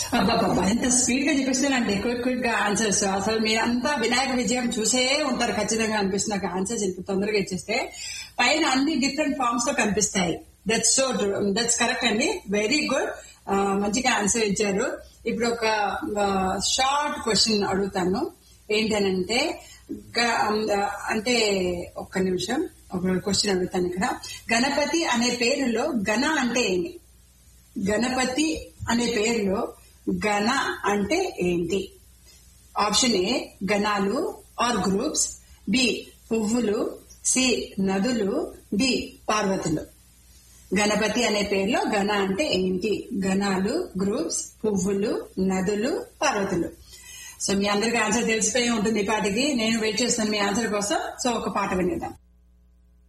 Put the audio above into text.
అబ్బాబ్బా ఎంత స్పీడ్ గా చెప్పేస్తున్నానండి క్విక్ క్విక్ గా ఆన్సర్స్ అసలు మీరంతా వినాయక విజయం చూసే ఉంటారు ఖచ్చితంగా అనిపిస్తుంది నాకు ఆన్సర్స్ ఇంత తొందరగా ఇచ్చేస్తే పైన అన్ని డిఫరెంట్ ఫార్మ్స్ లో కనిపిస్తాయి దట్స్ సో దట్స్ కరెక్ట్ అండి వెరీ గుడ్ మంచిగా ఆన్సర్ ఇచ్చారు ఇప్పుడు ఒక షార్ట్ క్వశ్చన్ అడుగుతాను ఏంటనంటే గ- అంటే ఒక్క నిమిషం ఒక క్వశ్చన్ అడుగుతాను ఇక్కడ గణపతి అనే పేరులో గణ అంటే ఏమి గణపతి అనే పేరులో గణ అంటే ఏంటి ఆప్షన్ ఏ గణాలు ఆర్ గ్రూప్స్ బి పువ్వులు సి నదులు డి పార్వతులు గణపతి అనే పేరులో గణ అంటే ఏంటి గణాలు గ్రూప్స్ పువ్వులు నదులు పార్వతులు సో మీ అందరికి ఆన్సర్ తెలిసిపోయి ఉంటుంది ఈ పాటికి నేను వెయిట్ చేస్తాను మీ ఆన్సర్ కోసం సో ఒక పాట వినేద్దాం